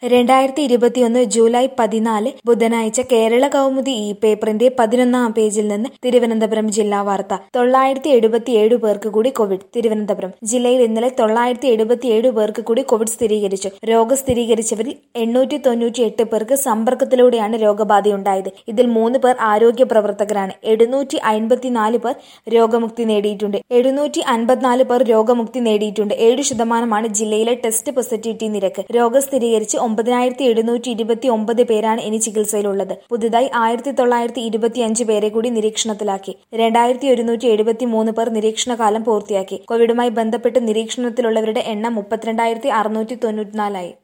രണ്ടായിരത്തി ഇരുപത്തിയൊന്ന് ജൂലൈ പതിനാല് ബുധനാഴ്ച കേരള കൗമുദി ഈ പേപ്പറിന്റെ പതിനൊന്നാം പേജിൽ നിന്ന് തിരുവനന്തപുരം ജില്ലാ വാർത്ത തൊള്ളായിരത്തി എഴുപത്തിയേഴ് പേർക്ക് കൂടി കോവിഡ് തിരുവനന്തപുരം ജില്ലയിൽ ഇന്നലെ തൊള്ളായിരത്തി എഴുപത്തിയേഴ് പേർക്ക് കൂടി കോവിഡ് സ്ഥിരീകരിച്ചു രോഗം സ്ഥിരീകരിച്ചവരിൽ എണ്ണൂറ്റി തൊണ്ണൂറ്റി എട്ട് പേർക്ക് സമ്പർക്കത്തിലൂടെയാണ് രോഗബാധയുണ്ടായത് ഇതിൽ മൂന്ന് പേർ ആരോഗ്യ പ്രവർത്തകരാണ് എഴുന്നൂറ്റി അൻപത്തിനാല് പേർ രോഗമുക്തി നേടിയിട്ടുണ്ട് എഴുന്നൂറ്റി അൻപത്തിനാല് പേർ രോഗമുക്തി നേടിയിട്ടുണ്ട് ഏഴ് ശതമാനമാണ് ജില്ലയിലെ ടെസ്റ്റ് പോസിറ്റിവിറ്റി നിരക്ക് രോഗം സ്ഥിരീകരിച്ച് ഒമ്പതിനായിരത്തി എഴുന്നൂറ്റി ഇരുപത്തി ഒമ്പത് പേരാണ് ഇനി ചികിത്സയിലുള്ളത് പുതുതായി ആയിരത്തി തൊള്ളായിരത്തി ഇരുപത്തിയഞ്ച് പേരെ കൂടി നിരീക്ഷണത്തിലാക്കി രണ്ടായിരത്തി ഒരുന്നൂറ്റി എഴുപത്തി മൂന്ന് പേർ നിരീക്ഷണകാലം പൂർത്തിയാക്കി കോവിഡുമായി ബന്ധപ്പെട്ട് നിരീക്ഷണത്തിലുള്ളവരുടെ എണ്ണം മുപ്പത്തിരണ്ടായിരത്തി അറുന്നൂറ്റി തൊണ്ണൂറ്റിനാലായി